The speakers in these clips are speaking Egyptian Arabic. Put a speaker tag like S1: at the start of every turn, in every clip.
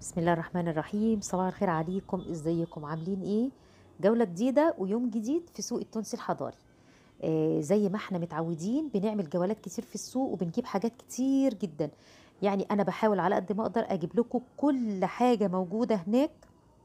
S1: بسم الله الرحمن الرحيم صباح الخير عليكم ازيكم عاملين ايه جولة جديدة ويوم جديد في سوق التونسي الحضاري آه زي ما احنا متعودين بنعمل جولات كتير في السوق وبنجيب حاجات كتير جدا يعني انا بحاول على قد ما اقدر اجيب لكم كل حاجة موجودة هناك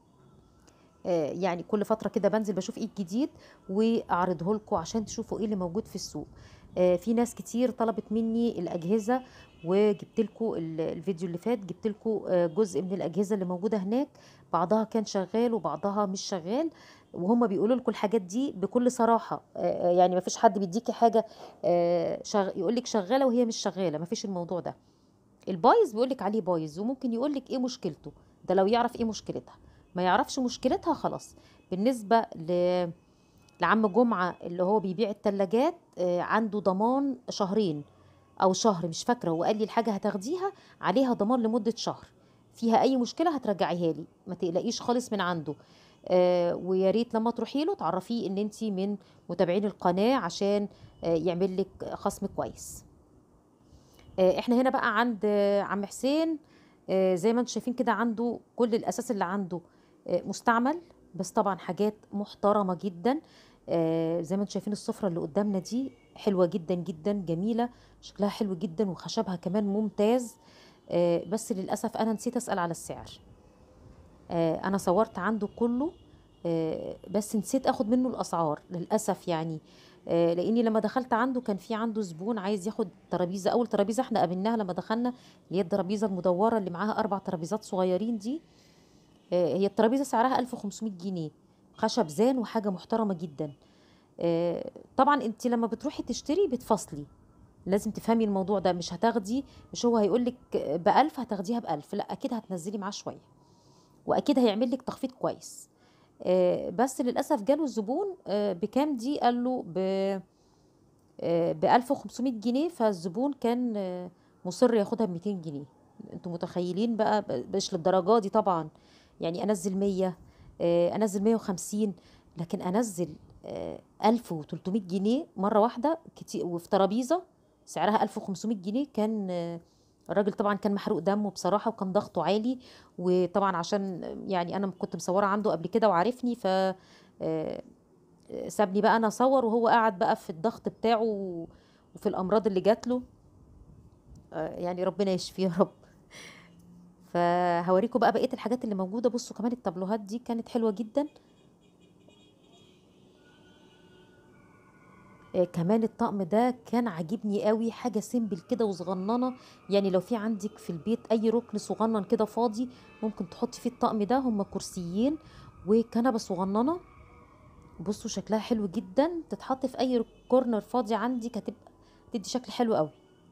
S1: آه يعني كل فترة كده بنزل بشوف ايه الجديد واعرضه لكم عشان تشوفوا ايه اللي موجود في السوق آه في ناس كتير طلبت مني الاجهزة وجبت لكم الفيديو اللي فات جبت لكم جزء من الاجهزه اللي موجوده هناك بعضها كان شغال وبعضها مش شغال وهم بيقولوا لكم الحاجات دي بكل صراحه يعني ما فيش حد بيديكي حاجه شغ... يقول لك شغاله وهي مش شغاله ما فيش الموضوع ده البايظ بيقول لك عليه بايظ وممكن يقول لك ايه مشكلته ده لو يعرف ايه مشكلتها ما يعرفش مشكلتها خلاص بالنسبه ل لعم جمعه اللي هو بيبيع الثلاجات عنده ضمان شهرين او شهر مش فاكره هو قال لي الحاجه هتاخديها عليها ضمان لمده شهر فيها اي مشكله هترجعيها لي ما تقلقيش خالص من عنده آه ويا ريت لما تروحي له تعرفيه ان انت من متابعين القناه عشان آه يعمل لك خصم كويس آه احنا هنا بقى عند آه عم حسين آه زي ما انتم شايفين كده عنده كل الاساس اللي عنده آه مستعمل بس طبعا حاجات محترمه جدا آه زي ما انتم شايفين السفره اللي قدامنا دي حلوه جدا جدا جميله شكلها حلو جدا وخشبها كمان ممتاز آه بس للاسف انا نسيت اسال على السعر آه انا صورت عنده كله آه بس نسيت اخد منه الاسعار للاسف يعني آه لاني لما دخلت عنده كان في عنده زبون عايز ياخد ترابيزه اول ترابيزه احنا قابلناها لما دخلنا اللي هي الترابيزه المدوره اللي معاها اربع ترابيزات صغيرين دي آه هي الترابيزه سعرها 1500 جنيه خشب زان وحاجه محترمه جدا آه طبعا انت لما بتروحي تشتري بتفصلي لازم تفهمي الموضوع ده مش هتاخدي مش هو هيقول لك بألف هتاخديها بألف لا أكيد هتنزلي معاه شوية وأكيد هيعمل لك تخفيض كويس آه بس للأسف جاله الزبون آه بكام دي قال له ب ب 1500 جنيه فالزبون كان آه مصر ياخدها ب 200 جنيه انتوا متخيلين بقى مش للدرجة دي طبعا يعني أنزل 100 أنزل 150 لكن أنزل 1300 جنيه مرة واحدة كتير وفي ترابيزة سعرها 1500 جنيه كان الراجل طبعا كان محروق دمه بصراحة وكان ضغطه عالي وطبعا عشان يعني أنا كنت مصورة عنده قبل كده وعارفني ف سابني بقى أنا أصور وهو قاعد بقى في الضغط بتاعه وفي الأمراض اللي جات له يعني ربنا يشفيه يا رب فهوريكم بقى بقية الحاجات اللي موجودة بصوا كمان التابلوهات دي كانت حلوة جدا آه كمان الطقم ده كان عاجبني قوي حاجه سيمبل كده وصغننه يعني لو في عندك في البيت اي ركن صغنن كده فاضي ممكن تحطي فيه الطقم ده هما كرسيين وكنبه صغننه بصوا شكلها حلو جدا تتحط في اي كورنر فاضي عندك هتبقى تدي شكل حلو قوي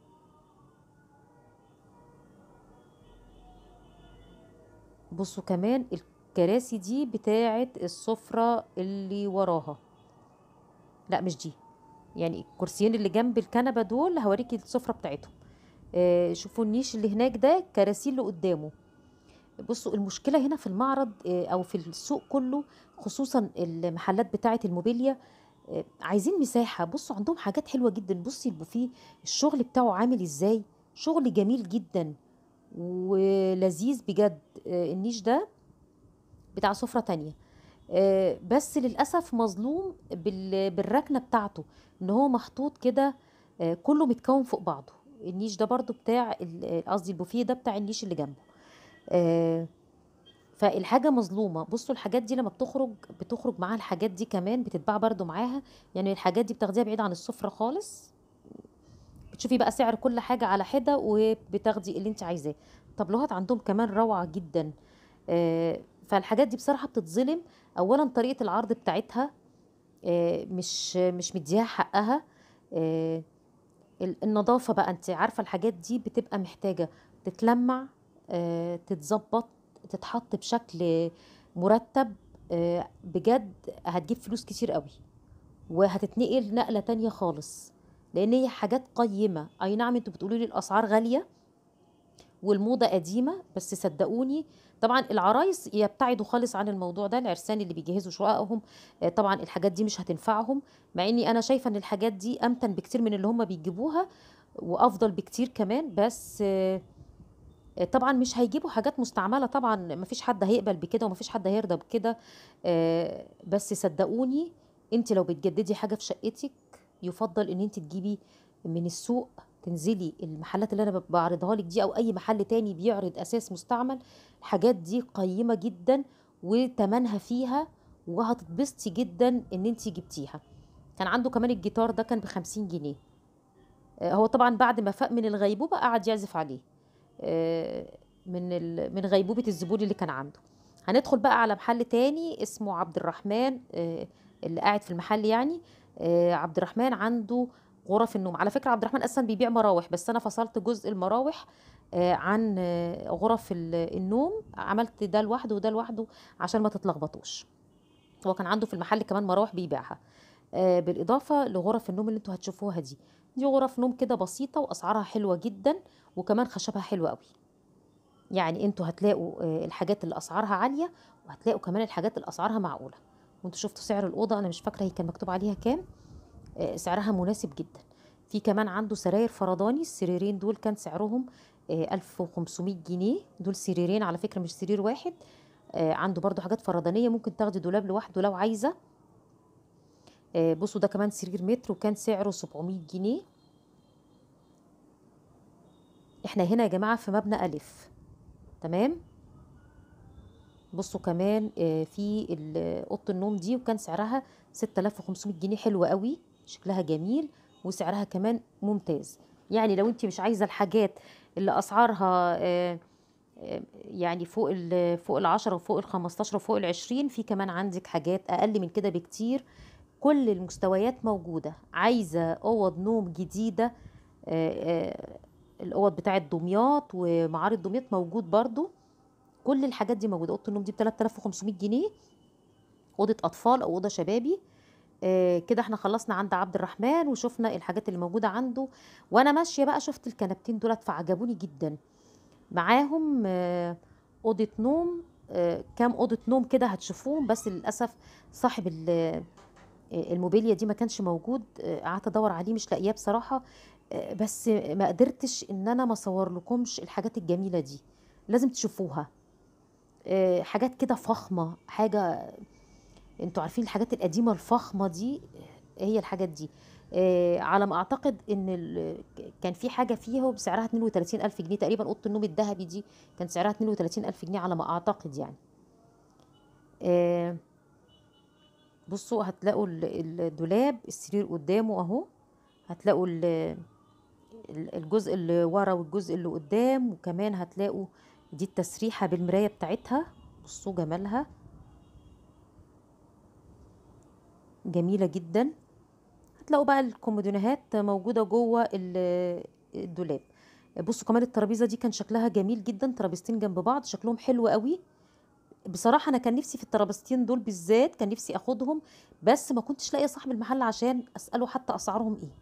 S1: بصوا كمان الكراسي دي بتاعه السفره اللي وراها لا مش دي يعني الكرسيين اللي جنب الكنبه دول هوريكي السفره بتاعتهم آه شوفوا النيش اللي هناك ده كراسي اللي قدامه بصوا المشكله هنا في المعرض آه او في السوق كله خصوصا المحلات بتاعه الموبيليا آه عايزين مساحه بصوا عندهم حاجات حلوه جدا بصي البوفيه الشغل بتاعه عامل ازاي شغل جميل جدا ولذيذ بجد آه النيش ده بتاع سفره تانية آه بس للاسف مظلوم بالركنه بتاعته ان هو محطوط كده آه كله متكون فوق بعضه النيش ده برضو بتاع قصدي البوفيه ده بتاع النيش اللي جنبه آه فالحاجه مظلومه بصوا الحاجات دي لما بتخرج بتخرج معاها الحاجات دي كمان بتتباع برضو معاها يعني الحاجات دي بتاخديها بعيد عن السفره خالص بتشوفي بقى سعر كل حاجه على حده وبتاخدي اللي انت عايزاه طابلوهات عندهم كمان روعه جدا فالحاجات دي بصراحه بتتظلم اولا طريقه العرض بتاعتها مش مش مديها حقها النظافه بقى انت عارفه الحاجات دي بتبقى محتاجه تتلمع تتظبط تتحط بشكل مرتب بجد هتجيب فلوس كتير قوي وهتتنقل نقله تانية خالص لان هي حاجات قيمه اي نعم انتوا بتقولوا لي الاسعار غاليه والموضه قديمه بس صدقوني طبعا العرايس يبتعدوا خالص عن الموضوع ده العرسان اللي بيجهزوا شققهم طبعا الحاجات دي مش هتنفعهم مع اني انا شايفه ان الحاجات دي امتن بكتير من اللي هم بيجيبوها وافضل بكتير كمان بس آه، طبعا مش هيجيبوا حاجات مستعمله طبعا مفيش حد هيقبل بكده ومفيش حد هيرضى بكده آه، بس صدقوني انت لو بتجددي حاجه في شقتك يفضل ان انت تجيبي من السوق تنزلي المحلات اللي انا بعرضها لك دي او اي محل تاني بيعرض اساس مستعمل الحاجات دي قيمه جدا وتمنها فيها وهتتبسطي جدا ان انت جبتيها كان عنده كمان الجيتار ده كان بخمسين جنيه آه، هو طبعا بعد ما فاق من الغيبوبة قعد يعزف عليه آه، من ال... من غيبوبة الزبون اللي كان عنده هندخل بقى على محل تاني اسمه عبد الرحمن آه، اللي قاعد في المحل يعني آه، عبد الرحمن عنده غرف النوم على فكرة عبد الرحمن أصلا بيبيع مراوح بس أنا فصلت جزء المراوح آه، عن آه، غرف ال- النوم عملت ده لوحده وده لوحده عشان ما تتلخبطوش هو كان عنده في المحل كمان مراوح بيبيعها آه، بالإضافة لغرف النوم اللي انتوا هتشوفوها دي دي غرف نوم كده بسيطة وأسعارها حلوة جدا وكمان خشبها حلو قوي يعني انتوا هتلاقوا آه، الحاجات اللي أسعارها عالية وهتلاقوا كمان الحاجات اللي أسعارها معقولة وانتوا شفتوا سعر الأوضة أنا مش فاكرة هي كان مكتوب عليها كام آه، سعرها مناسب جدا في كمان عنده سراير فرداني السريرين دول كان سعرهم آه، 1500 جنيه دول سريرين على فكرة مش سرير واحد آه، عنده برضو حاجات فردانية ممكن تاخدي دولاب لوحده لو عايزة آه، بصوا ده كمان سرير متر وكان سعره 700 جنيه احنا هنا يا جماعة في مبنى ألف تمام بصوا كمان آه، في ال- أوضة النوم دي وكان سعرها 6500 جنيه حلوة قوي شكلها جميل وسعرها كمان ممتاز يعني لو انت مش عايزة الحاجات اللي أسعارها آه، آه، يعني فوق ال فوق العشرة وفوق الخمستاشر وفوق العشرين في كمان عندك حاجات أقل من كده بكتير كل المستويات موجودة عايزة أوض نوم جديدة آه، آه، الأوض بتاعت دمياط ومعارض دمياط موجود برضو كل الحاجات دي موجودة أوضة النوم دي ب 3500 جنيه أوضة أطفال أو أوضة شبابي آه، كده احنا خلصنا عند عبد الرحمن وشفنا الحاجات اللي موجودة عنده وأنا ماشية بقى شفت الكنبتين دولت فعجبوني جدا معاهم آه، أوضة نوم آه، كام أوضة نوم كده هتشوفوهم بس للأسف صاحب ال- الموبيليا دي ما كانش موجود آه، قعدت ادور عليه مش لاقياه بصراحه آه، بس ما قدرتش ان انا ما اصور لكمش الحاجات الجميله دي لازم تشوفوها آه، حاجات كده فخمه حاجه انتوا عارفين الحاجات القديمه الفخمه دي آه، هي الحاجات دي آه، على ما اعتقد ان ال- كان في حاجه فيها بسعرها 32 الف جنيه تقريبا اوضه النوم الذهبي دي كان سعرها 32 الف جنيه على ما اعتقد يعني آه، بصوا هتلاقوا ال- الدولاب السرير قدامه اهو هتلاقوا ال- ال- الجزء اللي ورا والجزء اللي قدام وكمان هتلاقوا دي التسريحة بالمراية بتاعتها بصوا جمالها جميلة جدا هتلاقوا بقى الكومودينوهات موجودة جوه ال- الدولاب بصوا كمان الترابيزة دي كان شكلها جميل جدا ترابيزتين جنب بعض شكلهم حلو قوي بصراحة أنا كان نفسي في الترابيزتين دول بالذات كان نفسي أخدهم بس ما كنتش لاقية صاحب المحل عشان أسأله حتى أسعارهم إيه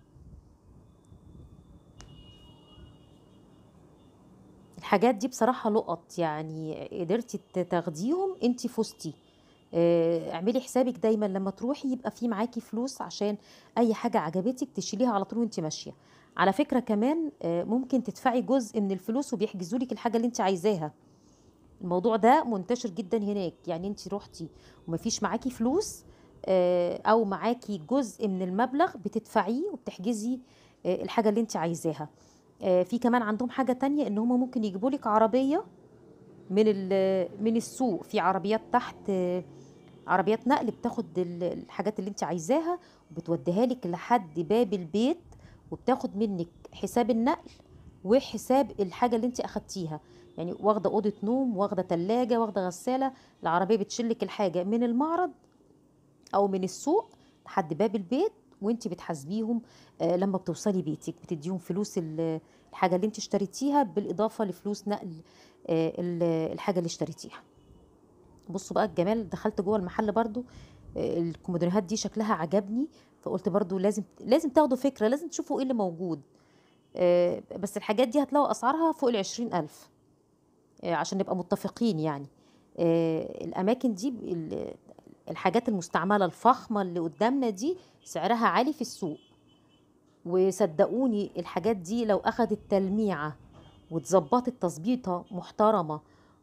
S1: الحاجات دي بصراحة لقط يعني قدرتي ت- تاخديهم انتي فزتي آه، اعملي حسابك دايما لما تروحي يبقى في معاكي فلوس عشان اي حاجة عجبتك تشيليها على طول وانتي ماشية على فكرة كمان آه، ممكن تدفعي جزء من الفلوس وبيحجزوا لك الحاجة اللي انت عايزاها الموضوع ده منتشر جدا هناك يعني انت روحتي ومفيش معاكي فلوس آه، او معاكي جزء من المبلغ بتدفعيه وبتحجزي آه، الحاجة اللي انت عايزاها آه، في كمان عندهم حاجة تانية ان هم ممكن يجيبوا لك عربية من ال- من السوق في عربيات تحت آه، عربيات نقل بتاخد ال- الحاجات اللي انت عايزاها وبتوديها لك لحد باب البيت وبتاخد منك حساب النقل وحساب الحاجة اللي انت اخدتيها يعني واخدة أوضة نوم واخدة تلاجة واخدة غسالة العربية بتشيلك الحاجة من المعرض او من السوق لحد باب البيت وانت بتحاسبيهم آه، لما بتوصلي بيتك بتديهم فلوس ال- الحاجه اللي انت اشتريتيها بالاضافه لفلوس نقل آه، ال- الحاجه اللي اشتريتيها بصوا بقى الجمال دخلت جوه المحل برضو آه، الكومودينوهات دي شكلها عجبني فقلت برضو لازم لازم تاخدوا فكره لازم تشوفوا ايه اللي موجود آه، بس الحاجات دي هتلاقوا اسعارها فوق العشرين الف آه، عشان نبقى متفقين يعني آه، الاماكن دي ال- الحاجات المستعمله الفخمه اللي قدامنا دي سعرها عالي في السوق وصدقوني الحاجات دي لو اخدت تلميعه واتظبطت تظبيطه محترمه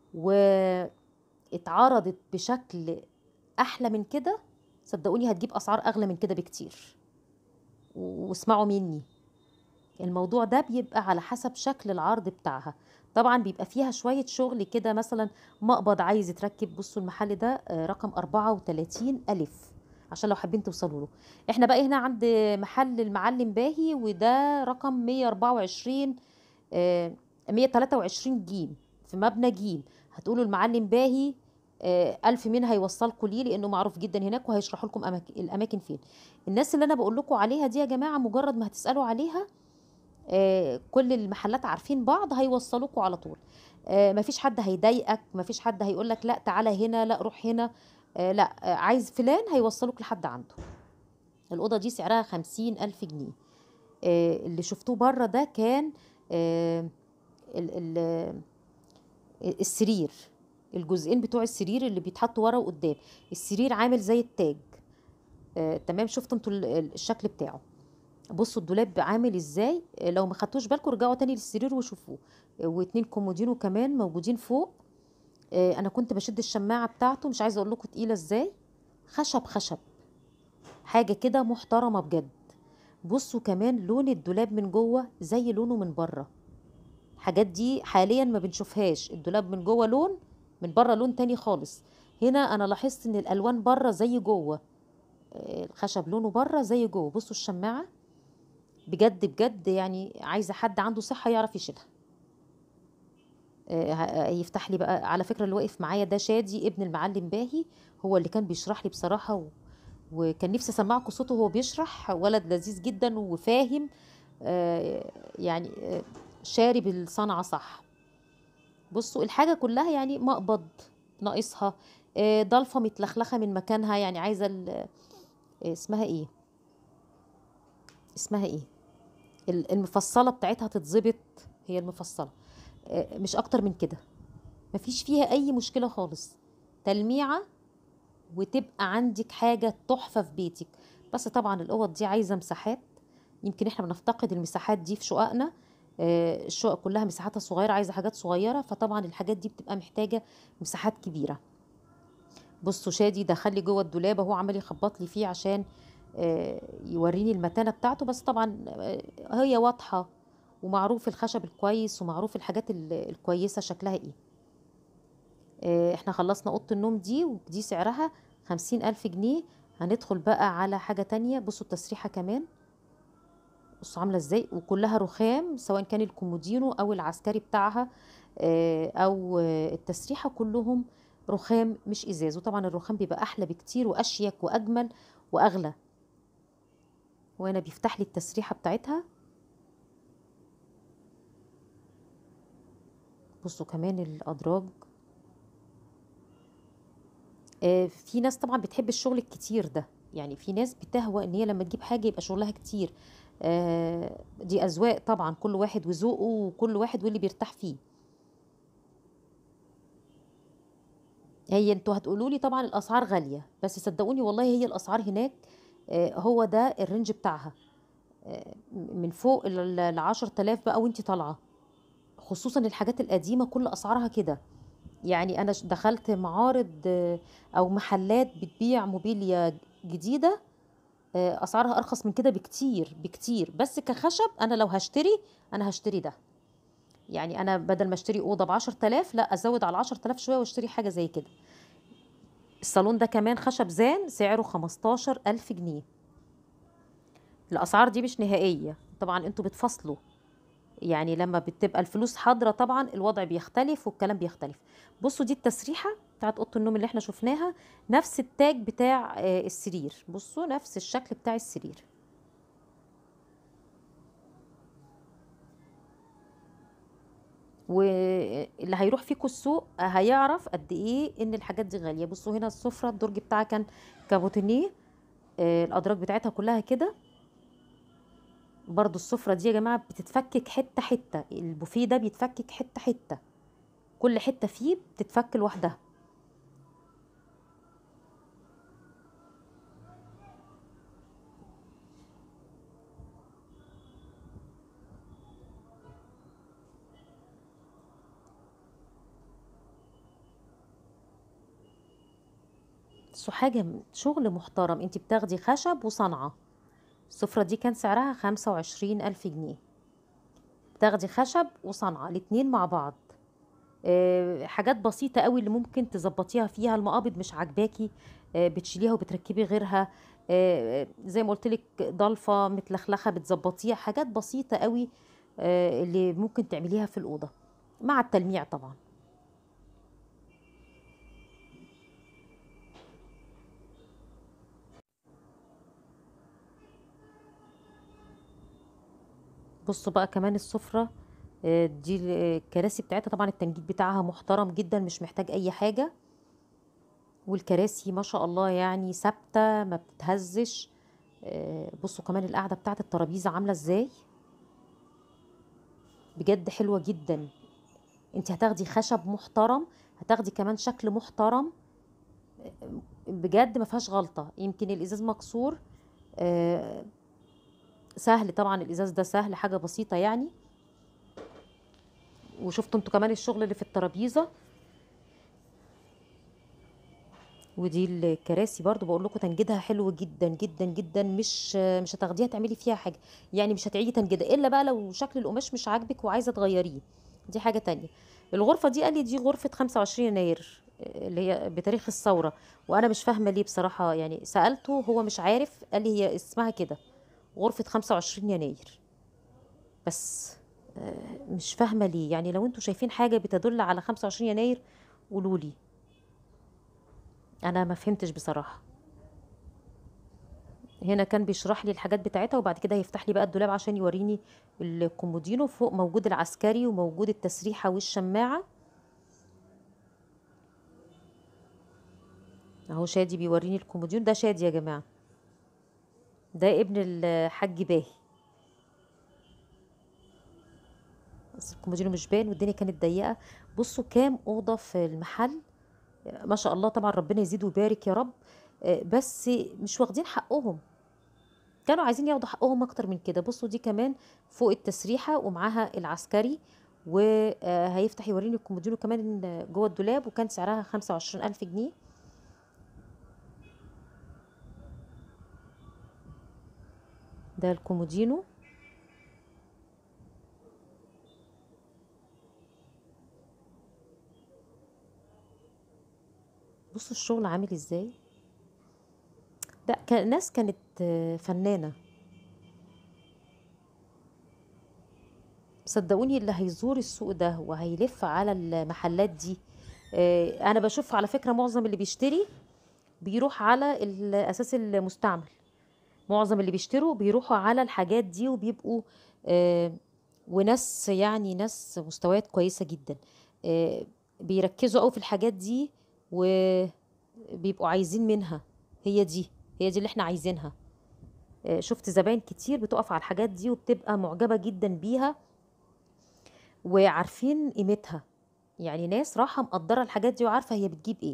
S1: واتعرضت بشكل احلى من كده صدقوني هتجيب اسعار اغلى من كده بكتير واسمعوا مني الموضوع ده بيبقى على حسب شكل العرض بتاعها طبعا بيبقى فيها شوية شغل كده مثلا مقبض عايز يتركب بصوا المحل ده آه، رقم 34 ألف عشان لو حابين توصلوا له احنا بقى هنا عند محل المعلم باهي وده رقم 124 آه، 123 جيم في مبنى جيم هتقولوا المعلم باهي آه، ألف مين هيوصلكوا ليه لأنه معروف جدا هناك وهيشرحوا لكم أماكن الأماكن فين الناس اللي أنا بقول لكم عليها دي يا جماعة مجرد ما هتسألوا عليها آه، كل المحلات عارفين بعض هيوصلوكوا على طول آه، مفيش حد هيضايقك مفيش حد هيقولك لا تعالى هنا لا روح هنا آه، لا آه، عايز فلان هيوصلوك لحد عنده الأوضة دي سعرها خمسين ألف جنيه آه، اللي شفتوه بره ده كان آه، ال- ال- السرير الجزئين بتوع السرير اللي بيتحطوا ورا وقدام السرير عامل زي التاج آه، تمام شفتوا انتوا ال- ال- الشكل بتاعه بصوا الدولاب عامل ازاي آه، لو ما خدتوش بالكم رجعوا تاني للسرير وشوفوه آه، واتنين كومودينو كمان موجودين فوق آه، انا كنت بشد الشماعه بتاعته مش عايزه اقول لكم تقيله ازاي خشب خشب حاجه كده محترمه بجد بصوا كمان لون الدولاب من جوه زي لونه من بره الحاجات دي حاليا ما بنشوفهاش الدولاب من جوه لون من بره لون تاني خالص هنا انا لاحظت ان الالوان بره زي جوه آه، الخشب لونه بره زي جوه بصوا الشماعه بجد بجد يعني عايزه حد عنده صحه يعرف يشيلها آه، ه- يفتح لي بقى على فكره اللي واقف معايا ده شادي ابن المعلم باهي هو اللي كان بيشرح لي بصراحه و... وكان نفسي اسمعكم صوته وهو بيشرح ولد لذيذ جدا وفاهم آه، يعني آه، شارب الصنعه صح بصوا الحاجه كلها يعني مقبض ناقصها آه، ضلفه متلخلخه من مكانها يعني عايزه ال- آه، اسمها ايه اسمها ايه ال- المفصله بتاعتها تتظبط هي المفصله آه، مش اكتر من كده مفيش فيها اي مشكله خالص تلميعه وتبقى عندك حاجه تحفه في بيتك بس طبعا الاوض دي عايزه مساحات يمكن احنا بنفتقد المساحات دي في شققنا آه، الشقق كلها مساحاتها صغيره عايزه حاجات صغيره فطبعا الحاجات دي بتبقى محتاجه مساحات كبيره بصوا شادي دخل لي جوه الدولاب اهو عمال يخبط لي فيه عشان آه، يوريني المتانه بتاعته بس طبعا آه، هي واضحه ومعروف الخشب الكويس ومعروف الحاجات ال- الكويسه شكلها ايه آه، احنا خلصنا اوضه النوم دي ودي سعرها خمسين الف جنيه هندخل بقى على حاجه تانية بصوا التسريحه كمان بصوا عامله ازاي وكلها رخام سواء كان الكومودينو او العسكري بتاعها آه، او آه، التسريحه كلهم رخام مش ازاز وطبعا الرخام بيبقى احلى بكتير واشيك واجمل واغلى وهنا بيفتح لي التسريحه بتاعتها بصوا كمان الادراج آه، في ناس طبعا بتحب الشغل الكتير ده يعني في ناس بتهوى ان هي لما تجيب حاجه يبقى شغلها كتير آه، دي اذواق طبعا كل واحد وذوقه وكل واحد واللي بيرتاح فيه هي انتوا هتقولوا لي طبعا الاسعار غاليه بس صدقوني والله هي الاسعار هناك آه، هو ده الرينج بتاعها آه، من فوق ال 10000 بقى وانت طالعه خصوصا الحاجات القديمه كل اسعارها كده يعني انا ش- دخلت معارض آه، او محلات بتبيع موبيليا جديده آه، اسعارها ارخص من كده بكتير بكتير بس كخشب انا لو هشتري انا هشتري ده يعني انا بدل ما اشتري اوضه ب 10000 لا ازود على 10000 شويه واشتري حاجه زي كده الصالون ده كمان خشب زان سعره 15000 جنيه الاسعار دي مش نهائيه طبعا انتوا بتفصلوا يعني لما بتبقى الفلوس حاضره طبعا الوضع بيختلف والكلام بيختلف بصوا دي التسريحه بتاعت اوضه النوم اللي احنا شفناها نفس التاج بتاع آه، السرير بصوا نفس الشكل بتاع السرير واللي هيروح فيكم السوق هيعرف قد ايه ان الحاجات دي غاليه بصوا هنا السفره الدرج بتاعها كان كابوتينيه آه، الادراج بتاعتها كلها كده برضو السفره دي يا جماعه بتتفكك حته حته البوفيه ده بيتفكك حته حته كل حته فيه بتتفك لوحدها بصوا حاجة م- شغل محترم انت بتاخدي خشب وصنعة السفرة دي كان سعرها خمسة وعشرين ألف جنيه بتاخدي خشب وصنعة الاتنين مع بعض آه، حاجات بسيطة قوي اللي ممكن تظبطيها فيها المقابض مش عاجباكي آه، بتشيليها وبتركبي غيرها آه، زي ما قلت لك ضلفة متلخلخة بتظبطيها حاجات بسيطة قوي آه، اللي ممكن تعمليها في الأوضة مع التلميع طبعا بصوا بقى كمان السفرة آه، دي ال- الكراسي بتاعتها طبعا التنجيد بتاعها محترم جدا مش محتاج أي حاجة والكراسي ما شاء الله يعني ثابتة ما بتتهزش آه، بصوا كمان القعدة بتاعت الترابيزة عاملة ازاي بجد حلوة جدا انت هتاخدي خشب محترم هتاخدي كمان شكل محترم بجد ما فيهاش غلطة يمكن الازاز مكسور آه، سهل طبعا الازاز ده سهل حاجة بسيطة يعني وشفتوا انتوا كمان الشغل اللي في الترابيزة ودي الكراسي برضو بقول لكم تنجيدها حلو جدا جدا جدا مش مش هتاخديها تعملي فيها حاجه يعني مش هتعيدي تنجيدها الا بقى لو شكل القماش مش عاجبك وعايزه تغيريه دي حاجه تانية الغرفه دي قال لي دي غرفه 25 يناير اللي هي بتاريخ الثوره وانا مش فاهمه ليه بصراحه يعني سالته هو مش عارف قال لي هي اسمها كده غرفه 25 يناير بس آه، مش فاهمه ليه يعني لو انتوا شايفين حاجه بتدل على 25 يناير قولوا لي انا ما فهمتش بصراحه هنا كان بيشرح لي الحاجات بتاعتها وبعد كده هيفتح لي بقى الدولاب عشان يوريني الكومودينو فوق موجود العسكري وموجود التسريحة والشماعة اهو شادي بيوريني الكومودينو ده شادي يا جماعة ده ابن الحاج باهي بس الكومودينو مش باين والدنيا كانت ضيقة بصوا كام أوضة في المحل ما شاء الله طبعا ربنا يزيد ويبارك يا رب آه، بس مش واخدين حقهم كانوا عايزين ياخدوا حقهم اكتر من كده بصوا دي كمان فوق التسريحة ومعاها العسكري وهيفتح يوريني الكومودينو كمان جوه الدولاب وكان سعرها خمسة وعشرين ألف جنيه ده الكومودينو بصوا الشغل عامل ازاي لا كان ناس كانت آه، فنانة صدقوني اللي هيزور السوق ده وهيلف على المحلات دي آه، انا بشوف على فكرة معظم اللي بيشتري بيروح على الاساس المستعمل معظم اللي بيشتروا بيروحوا على الحاجات دي وبيبقوا آه، وناس يعني ناس مستويات كويسة جدا آه، بيركزوا قوي في الحاجات دي وبيبقوا عايزين منها هي دي هي دي اللي احنا عايزينها آه، شفت زباين كتير بتقف على الحاجات دي وبتبقى معجبة جدا بيها وعارفين قيمتها يعني ناس راحة مقدرة الحاجات دي وعارفة هي بتجيب ايه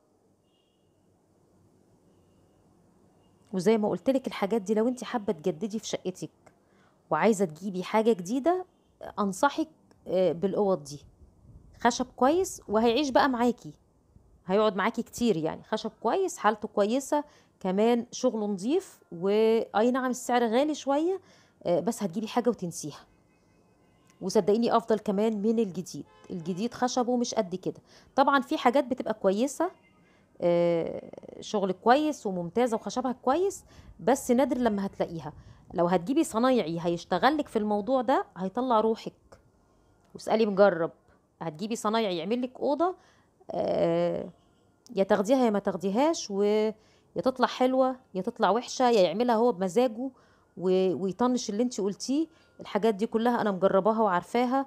S1: وزي ما قلت لك الحاجات دي لو انت حابة تجددي في شقتك وعايزة تجيبي حاجة جديدة انصحك آه، بالاوض دي خشب كويس وهيعيش بقى معاكي هيقعد معاكي كتير يعني خشب كويس حالته كويسة كمان شغله نظيف واي نعم السعر غالي شوية آه، بس هتجيبي حاجة وتنسيها وصدقيني افضل كمان من الجديد الجديد خشبه مش قد كده طبعا في حاجات بتبقى كويسة آه، شغل كويس وممتازة وخشبها كويس بس نادر لما هتلاقيها لو هتجيبي صنايعي هيشتغلك في الموضوع ده هيطلع روحك واسألي مجرب هتجيبي صنايعي يعمل لك أوضة آه، يا تاخديها يا ما تاخديهاش ويا تطلع حلوة يا تطلع وحشة يا يعملها هو بمزاجه و- ويطنش اللي انت قلتيه الحاجات دي كلها انا مجرباها وعارفاها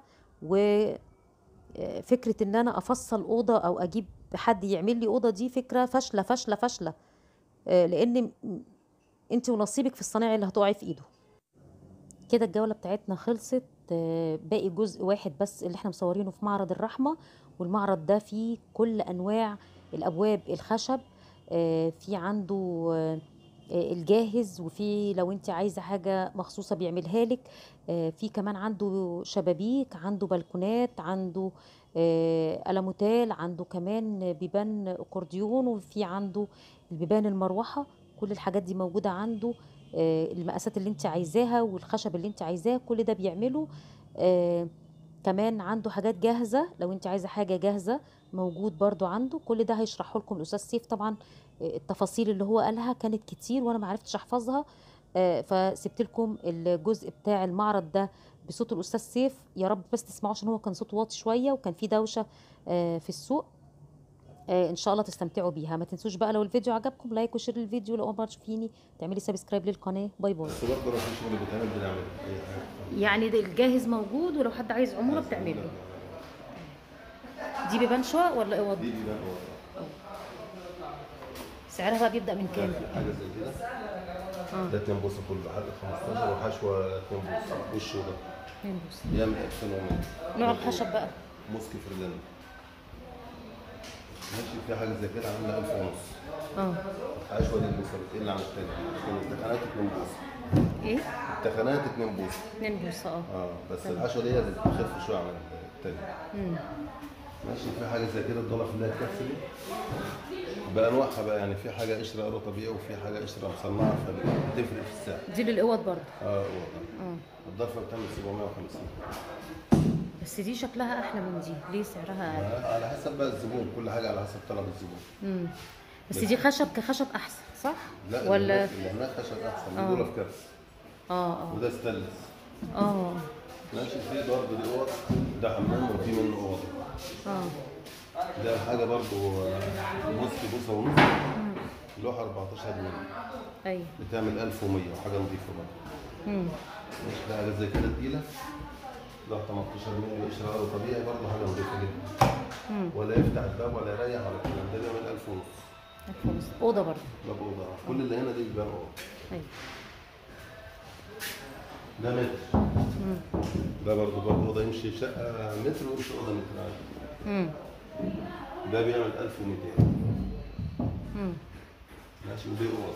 S1: وفكرة ان انا افصل اوضة او اجيب حد يعمل لي اوضة دي فكرة فاشلة فاشلة فاشلة آه، لان م- انت ونصيبك في الصنايعي اللي هتقعي في ايده كده الجولة بتاعتنا خلصت آه، باقي جزء واحد بس اللي احنا مصورينه في معرض الرحمة والمعرض ده فيه كل انواع الابواب الخشب آه، في عنده آه، آه، الجاهز وفي لو انت عايزه حاجه مخصوصه بيعملها لك آه، في كمان عنده شبابيك عنده بلكونات عنده آه، ألموتال عنده كمان بيبان اكورديون وفي عنده البيبان المروحه كل الحاجات دي موجوده عنده آه، المقاسات اللي انت عايزاها والخشب اللي انت عايزاه كل ده بيعمله آه، كمان عنده حاجات جاهزه لو انت عايزه حاجه جاهزه موجود برضو عنده كل ده هيشرحه لكم الاستاذ سيف طبعا آه، التفاصيل اللي هو قالها كانت كتير وانا ما عرفتش احفظها آه، فسبت لكم الجزء بتاع المعرض ده بصوت الاستاذ سيف يا رب بس تسمعوا عشان هو كان صوته واطي شويه وكان في دوشه آه، في السوق آه، ان شاء الله تستمتعوا بيها ما تنسوش بقى لو الفيديو عجبكم لايك وشير الفيديو لو اول مره تشوفيني تعملي سبسكرايب للقناه باي باي
S2: بس برضه لو في شغل بيتعمل بنعمله اي حاجه
S1: يعني ده الجاهز موجود ولو حد عايز عموله بتعمله دي بيبان شقق ولا اوض
S2: دي دي بقى
S1: سعرها بقى بيبدا من كام
S2: في حاجه زي كده ده اتنين بوصه كله حاجه 15 وحشوه اتنين بوصه وشه ده
S1: فين بص
S2: يعمل 2100
S1: نوع الخشب بقى
S2: موسكي فرلاند ماشي في حاجه زي كده عامله 1000 ونص
S1: اه
S2: حشوه دي البوصه بتقل عن التاني لكن التخانات 2 بوصه
S1: ايه
S2: التخانات 2 بوصه
S1: 2 بوصه اه
S2: اه بس الحشوه دي هي اللي بتخف شويه عن التاني
S1: امم
S2: ماشي في حاجه زي كده الضلف اللي هي الكبسه دي بانواعها بقى يعني في حاجه قشره قرا طبيعي وفي حاجه قشره مصنعه فبتفرق في السعر
S1: دي للاوض برضه
S2: اه هو
S1: اه
S2: الضرفه بتعمل 750
S1: بس دي شكلها احلى من دي ليه سعرها اقل
S2: على حسب بقى الزبون كل حاجه على حسب طلب الزبون
S1: امم بس دي خشب كخشب احسن صح
S2: لا اللي
S1: ولا
S2: هناك- اللي هناك خشب احسن
S1: آه.
S2: دي دول في كبس
S1: اه اه
S2: وده ستانلس
S1: اه
S2: ماشي في برضه دي اوض ده حمام وفي منه اوض
S1: اه
S2: ده حاجه برضه بوسكي بوصه ونص لوحه 14 جنيه
S1: ايوه
S2: بتعمل 1100 وحاجه نظيفه برضه
S1: امم
S2: مش ده حاجه زي كده تقيله ده 18 مللي قشره قرا طبيعي برضه حاجه نظيفه جدا
S1: امم
S2: ولا يفتح الباب ولا يريح ولا الكلام ده بيعمل 1000 ونص
S1: خلاص اوضه برضه
S2: باب اوضه كل اللي هنا دي بيبان اوضه
S1: ايوه
S2: ده متر
S1: امم
S2: ده برضه باب اوضه يمشي شقه متر ويمشي اوضه متر عادي
S1: امم
S2: ده بيعمل 1200
S1: امم
S2: ماشي ودي اوضه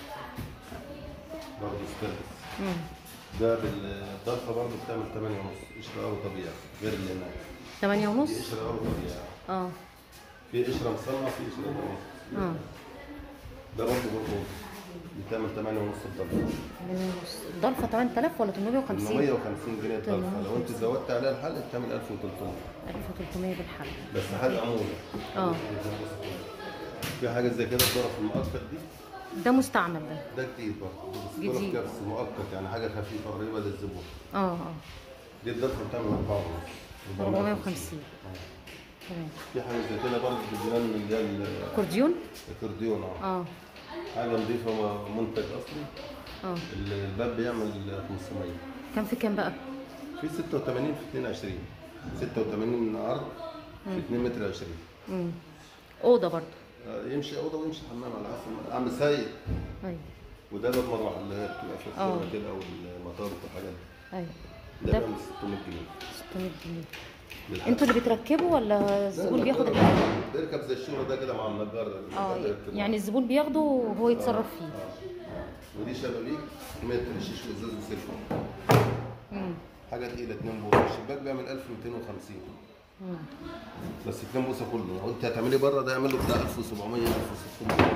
S2: برضه ستانلس
S1: امم
S2: ده بالضرفه برضه بتعمل 8 ونص قشره قرا طبيعي غير اللي هناك
S1: 8
S2: دي
S1: ونص
S2: قشره قرا طبيعي
S1: اه
S2: في قشره مصنع في قشره طبيعي
S1: اه
S2: ده برضه برضه بتعمل 8 ونص الضرفه
S1: 8 ونص الضلفه 8000 ولا 850
S2: 850 جنيه الضرفه لو انت زودت عليها الحلق بتعمل 1300
S1: 1300 بالحلقه
S2: بس حلقه عموله
S1: اه
S2: في حاجه زي كده الظرف المؤقت دي
S1: ده مستعمل ده
S2: ده جديد برضه بس
S1: جديد.
S2: ظرف كبس مؤقت يعني حاجه خفيفه قريبه للزبون
S1: اه اه
S2: دي الضرفه بتعمل 4 ونص
S1: 450 تمام
S2: في حاجه زي كده برضه بالجنان اللي هي ال-
S1: كورديون
S2: الاكورديون اه
S1: اه
S2: حاجه نظيفه منتج اصلي
S1: اه
S2: الباب بيعمل 500
S1: كان في كام بقى
S2: في 86 في 22 86 عرض في 2 متر 20
S1: امم اوضه برضه
S2: آه، يمشي اوضه ويمشي حمام على حسب عم سيد
S1: ايوه
S2: وده باب مروحه اللي هي بتبقى في
S1: آه.
S2: الفرن كده او المطار والحاجات دي
S1: ايوه
S2: ده
S1: ده
S2: بيعمل 600 جنيه
S1: 600 جنيه
S2: للحد.
S1: انتوا اللي بتركبوا ولا الزبون
S2: لا،
S1: بياخد
S2: لا،
S1: الحاجه
S2: بيركب زي الشغل ده كده مع النجار
S1: اه
S2: النجار يركب
S1: يعني
S2: معاه.
S1: الزبون بياخده وهو يتصرف فيه
S2: آه. ودي شبابيك متر شيش وازاز وسلك
S1: امم
S2: حاجه تقيله 2 بوصه الشباك بيعمل 1250
S1: امم
S2: بس 2 بوصه كله لو انت هتعملي بره ده يعمل له بتاع 1700 1600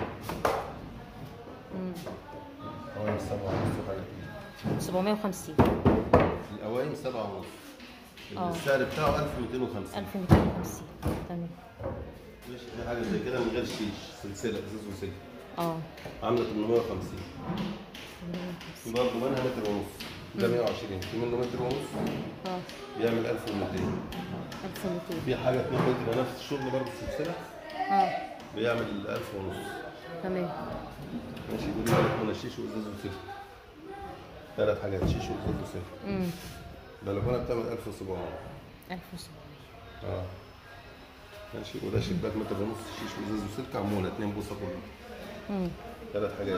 S2: قوائم 7 ونص وحاجه كده
S1: 750
S2: القوائم 7 ونص
S1: آه.
S2: السعر بتاعه 1250
S1: 1250 تمام
S2: ماشي في حاجه زي كده من غير شيش سلسله ازاز وسلك
S1: اه
S2: عامله 850 في برضه منها متر ونص ده 120 في منه متر ونص
S1: اه
S2: بيعمل 1200
S1: 1200
S2: في حاجه 2 متر نفس الشغل برضه سلسله
S1: اه
S2: بيعمل 1000 ونص
S1: تمام
S2: ماشي ودي بلكونه شيش وازاز وسلك ثلاث حاجات شيش وازاز وسلك
S1: امم
S2: البلكونه بتعمل 1700
S1: 1700
S2: اه ماشي وده شباك متر ونص شيش وازاز وسلك عموله 2 بوصه كله
S1: امم
S2: ثلاث حاجات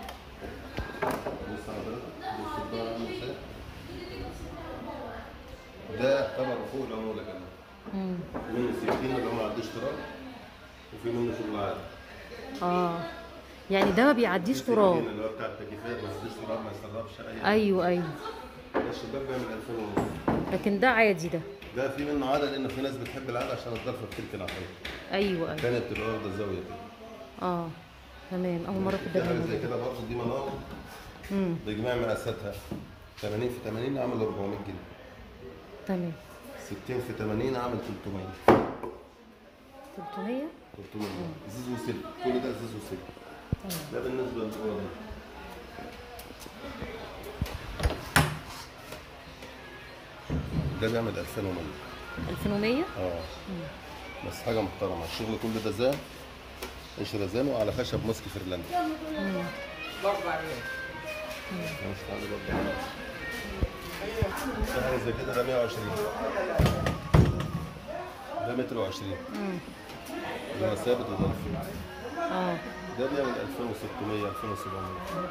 S2: بص حضرتك بص الدار عامل ازاي ده يعتبر فوق العموله كمان
S1: امم
S2: في منه 60 اللي هو ما عندوش اشتراك وفي منه شغل عادي
S1: اه يعني ده ما بيعديش تراب
S2: اللي هو بتاع التكييفات ما يعديش تراب ما يسربش اي
S1: ايوه ايوه
S2: ده الشباك بيعمل 2000 ونص
S1: لكن ده عادي ده
S2: ده في منه عاده لان في ناس بتحب العاده عشان الضرفه بتركن على الحيط
S1: ايوه ايوه
S2: الثانيه بتبقى واخده الزاويه كده
S1: اه تمام اول مره في
S2: في حاجه
S1: الدنيا
S2: زي كده برضه دي مناور
S1: امم
S2: بجميع مقاساتها 80 في 80 عامل 400 جنيه
S1: تمام
S2: 60 في 80 عامل 300
S1: 300
S2: 300 ازاز وسلك كل ده ازاز وسلك
S1: تمام
S2: ده بالنسبه للأوضة ده بيعمل 2100
S1: 2100
S2: اه بس حاجه محترمه الشغل كله ده زان قشره زان وعلى خشب ماسك فيرلاندي مش تعالى برضه. في حاجه زي كده ده 120 ده متر و20
S1: امم
S2: اللي هو ثابت وضرب
S1: اه
S2: ده بيعمل 2600 2700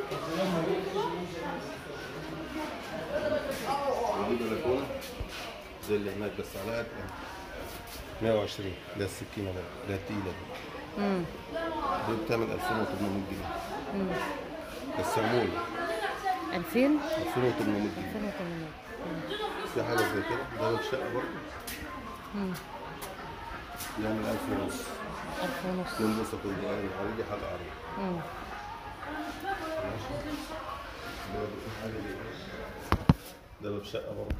S2: ودي بلكونه زي اللي هناك بس على قد 120 ده السكينه ده ده التقيله دي
S1: امم
S2: دي بتعمل 2800 جنيه
S1: امم
S2: بس عمول
S1: 2000
S2: 2800 جنيه
S1: 2800
S2: في حاجه زي كده ده بيت شقه برضه
S1: امم
S2: يعمل 1000 ونص
S1: 1000 ونص
S2: اتنين بوصه كل يعني عليه حلقه عريضه
S1: امم
S2: ماشي ده في حاجه زي كده ده باب شقه برضه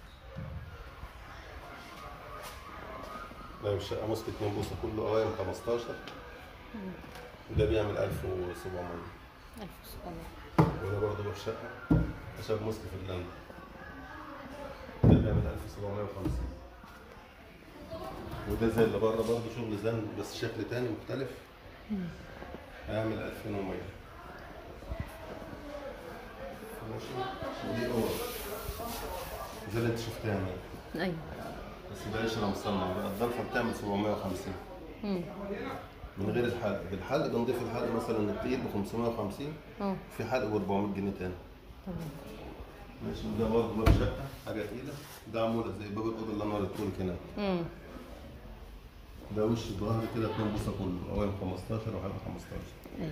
S2: ده باب شقه ماسك اتنين بوصه كله قوايم 15 ده بيعمل 1700
S1: 1700
S2: وده برضه باب شقه خشب مسك في الجنب ده بيعمل 1750 وده زي اللي بره برضه شغل زن بس شكل تاني مختلف هيعمل 2100 ماشي ودي اوض زي اللي انت شفتها هناك
S1: ايوه
S2: بس ده قشره مصنع بقى الضلفه بتعمل 750
S1: امم
S2: من غير الحلق بالحلق بنضيف الحلق مثلا التقيل ب 550
S1: اه
S2: في حلق ب 400 جنيه تاني
S1: تمام
S2: ماشي وده برضه باب شقه حاجه تقيله ده عموله زي باب الاوضه اللي انا وريته لك هناك
S1: امم
S2: ده وش الظهر كده اتنين بوصه كله قوام 15 وحاجه 15
S1: ايوه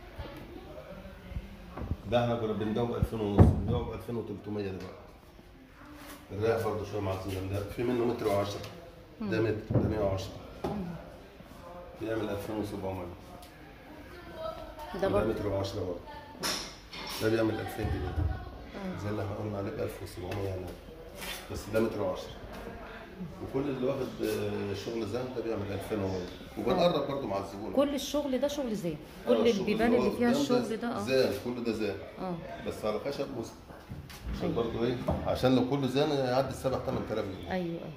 S2: ده احنا كنا بنبيعه ب 2000 ونص بنبيعه ب 2300 دلوقتي الريح برضه شويه معززه ده في منه متر و10 ده متر ده 110 بيعمل 2700
S1: ده
S2: ده
S1: برضه
S2: متر و10 برضه ده بيعمل 2000 جنيه زي اللي احنا قلنا عليه ب 1700 يعني بس ده متر و10 وكل اللي واخد آه، شغل زان ده بيعمل 2100 وبنقرب برضه مع الزبون
S1: كل الشغل ده شغل زين
S2: آه،
S1: كل
S2: الشغل
S1: البيبان
S2: هو
S1: اللي فيها
S2: قدام
S1: الشغل ده اه
S2: زان كل ده زان
S1: اه
S2: بس على خشب مسك عشان
S1: أيوة.
S2: برضه ايه عشان لو كله زان يعدي السبع 8000 جنيه
S1: ايوه ايوه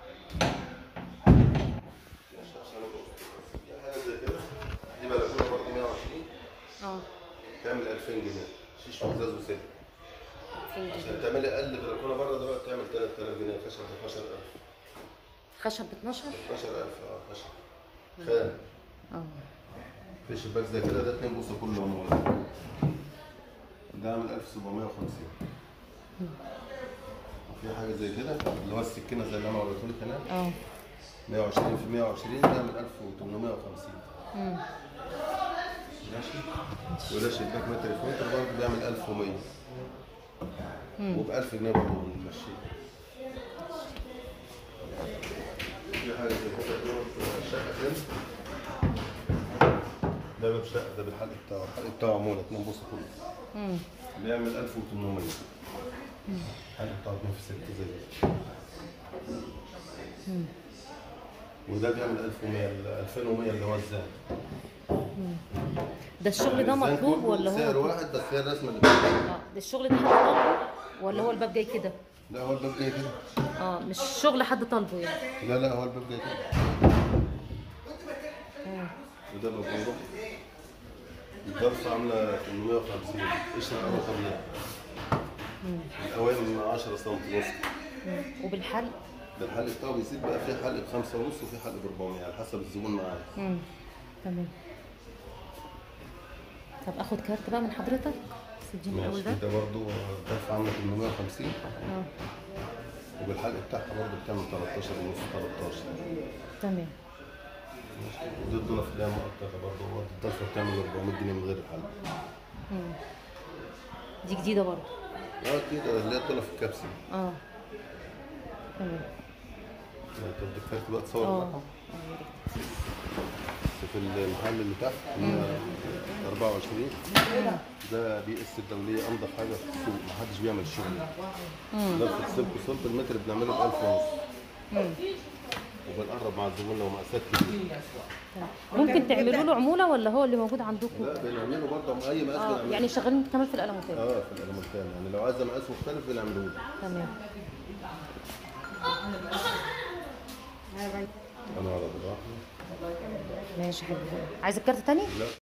S2: في حاجه زي كده دي بلكونه برضه 120
S1: اه
S2: تعمل 2000 جنيه شيش وازاز وسلك
S1: فين دي؟
S2: عشان تعملي اقل بلكونه بره دلوقتي تعمل 3000 جنيه خشب ب 12000
S1: خشب ب 12
S2: 12000 اه خشب خام
S1: اه
S2: في شباك زي كده ده 2 بوصه كله نور ده عامل 1750 وفي حاجه زي كده اللي هو السكينه زي اللي انا وريته لك هناك
S1: اه
S2: 120 في 120 بيعمل 1850
S1: امم
S2: ماشي وده شباك متر في متر برضه بيعمل 1100 وب 1000 جنيه برضه بنمشيه في حاجه زي كده دوت شقه فين ده باب شقه ده بالحلق بتاعه الحلق بتاعه عموله 2 بوصه كله
S1: امم
S2: بيعمل 1800 الحلق بتاعه 2 في 6 زي ده وده بيعمل 1100 ال 2100 اللي هو الزان
S1: ده الشغل ده
S2: الزان
S1: مطلوب
S2: كله
S1: ولا
S2: سعر
S1: هو
S2: واحد بس هي الرسمه اللي بتاعته
S1: اه ده الشغل ده حد طالبه ولا هو الباب جاي كده
S2: لا هو الباب جاي كده
S1: اه مش شغل حد طالبه يعني
S2: لا لا هو الباب جاي كده
S1: اه
S2: وده باب اوضه الضرفه عامله 850 قشره قرا طبيعي القوائم 10 سم ونص
S1: مم. وبالحل
S2: ده الحلق بتاعه بيزيد بقى في حلق بخمسة ونص وفي حلق ب 400 على حسب الزبون معاه
S1: امم تمام طب اخد كارت بقى من حضرتك سجلني الاول
S2: ماشي
S1: ده
S2: ده برضه الضرفه عامله 850
S1: اه
S2: وبالحلق بتاعها برضه بتعمل 13 ونص 13
S1: تمام
S2: ودي الضلف اللي هي مؤقتة برضه هو الضلفة بتعمل 400 جنيه من غير الحل
S1: دي جديده برضه
S2: اه كده اللي هي الضلف الكبسي
S1: اه تمام
S2: انت ذكرت بقى تصور
S1: اه
S2: معاها في المحل اللي تحت اللي هي 24 ده بي اس الدولية أنضف حاجة في السوق محدش بيعمل الشغل ده ضلفة سلك سلك المتر بنعمله ب 1000 ونص وبنقرب مع الزبون لو مقاسات كتير
S1: ممكن تعملوا له عموله ولا هو اللي موجود عندكم
S2: لا بنعمله برضه اي مقاس
S1: اه
S2: بنعمله
S1: يعني شغالين كمان في القلموتات
S2: اه في الالمونتان يعني لو عايزه مقاس مختلف بنعمله له
S1: تمام
S2: انا على بالراحه
S1: ماشي حلو عايز الكارت تاني
S2: لا